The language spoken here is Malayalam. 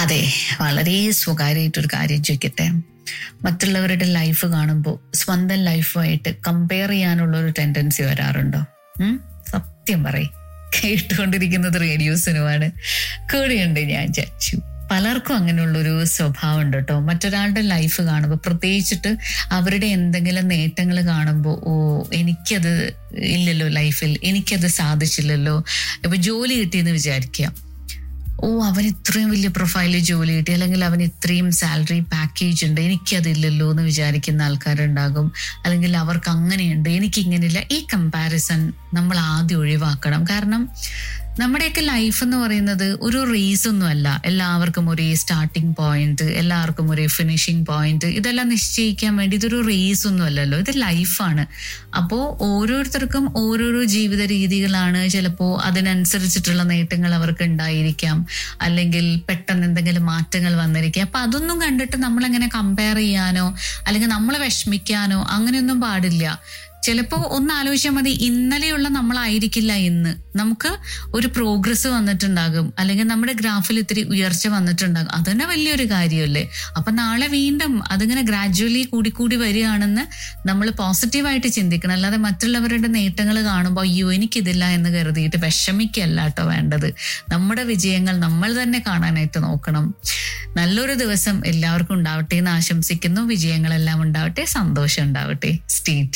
അതെ വളരെ സ്വകാര്യമായിട്ടൊരു കാര്യം ചോദിക്കട്ടെ മറ്റുള്ളവരുടെ ലൈഫ് കാണുമ്പോൾ സ്വന്തം ലൈഫുമായിട്ട് കമ്പയർ ചെയ്യാനുള്ള ഒരു ടെൻഡൻസി വരാറുണ്ടോ ഉം? സത്യം പറയും കേട്ടുകൊണ്ടിരിക്കുന്നത് റേഡിയോ സിനിമയാണ് കൂടെയുണ്ട് ഞാൻ ചച്ചു പലർക്കും അങ്ങനെയുള്ളൊരു സ്വഭാവം ഉണ്ട് കേട്ടോ മറ്റൊരാളുടെ ലൈഫ് കാണുമ്പോൾ പ്രത്യേകിച്ചിട്ട് അവരുടെ എന്തെങ്കിലും നേട്ടങ്ങൾ കാണുമ്പോൾ ഓ എനിക്കത് ഇല്ലല്ലോ ലൈഫിൽ എനിക്കത് സാധിച്ചില്ലല്ലോ ഇപ്പൊ ജോലി കിട്ടിയെന്ന് വിചാരിക്കുക ഓ അവൻ ഇത്രയും വലിയ പ്രൊഫൈലിൽ ജോലി കിട്ടി അല്ലെങ്കിൽ അവൻ ഇത്രയും സാലറി പാക്കേജ് ഉണ്ട് എനിക്കതില്ലല്ലോ എന്ന് വിചാരിക്കുന്ന ആൾക്കാരുണ്ടാകും അല്ലെങ്കിൽ അവർക്ക് അങ്ങനെയുണ്ട് എനിക്ക് ഇങ്ങനെയില്ല ഈ കമ്പാരിസൺ നമ്മൾ ആദ്യം ഒഴിവാക്കണം കാരണം നമ്മുടെയൊക്കെ ലൈഫ് എന്ന് പറയുന്നത് ഒരു റേസ് ഒന്നും അല്ല എല്ലാവർക്കും ഒരേ സ്റ്റാർട്ടിംഗ് പോയിന്റ് എല്ലാവർക്കും ഒരേ ഫിനിഷിംഗ് പോയിന്റ് ഇതെല്ലാം നിശ്ചയിക്കാൻ വേണ്ടി ഇതൊരു റേസ് ഒന്നും അല്ലല്ലോ ഇത് ലൈഫാണ് അപ്പോൾ ഓരോരുത്തർക്കും ഓരോരോ ജീവിത രീതികളാണ് ചിലപ്പോൾ അതിനനുസരിച്ചിട്ടുള്ള നേട്ടങ്ങൾ അവർക്ക് ഉണ്ടായിരിക്കാം അല്ലെങ്കിൽ പെട്ടെന്ന് എന്തെങ്കിലും മാറ്റങ്ങൾ വന്നിരിക്കാം അപ്പൊ അതൊന്നും കണ്ടിട്ട് നമ്മളെങ്ങനെ കമ്പയർ ചെയ്യാനോ അല്ലെങ്കിൽ നമ്മളെ വിഷമിക്കാനോ അങ്ങനെയൊന്നും പാടില്ല ചിലപ്പോൾ ഒന്ന് ആലോചിച്ചാൽ മതി ഇന്നലെയുള്ള നമ്മളായിരിക്കില്ല ഇന്ന് നമുക്ക് ഒരു പ്രോഗ്രസ് വന്നിട്ടുണ്ടാകും അല്ലെങ്കിൽ നമ്മുടെ ഗ്രാഫിൽ ഇത്തിരി ഉയർച്ച വന്നിട്ടുണ്ടാകും അതന്നെ വലിയൊരു കാര്യമല്ലേ അപ്പൊ നാളെ വീണ്ടും അതിങ്ങനെ ഗ്രാജുവലി കൂടിക്കൂടി വരികയാണെന്ന് നമ്മൾ പോസിറ്റീവായിട്ട് ചിന്തിക്കണം അല്ലാതെ മറ്റുള്ളവരുടെ നേട്ടങ്ങൾ കാണുമ്പോൾ അയ്യോ എനിക്കിതില്ല എന്ന് കരുതിയിട്ട് വിഷമിക്കല്ല കേട്ടോ വേണ്ടത് നമ്മുടെ വിജയങ്ങൾ നമ്മൾ തന്നെ കാണാനായിട്ട് നോക്കണം നല്ലൊരു ദിവസം എല്ലാവർക്കും ഉണ്ടാവട്ടെ എന്ന് ആശംസിക്കുന്നു വിജയങ്ങളെല്ലാം ഉണ്ടാവട്ടെ സന്തോഷം ഉണ്ടാവട്ടെ സ്റ്റേ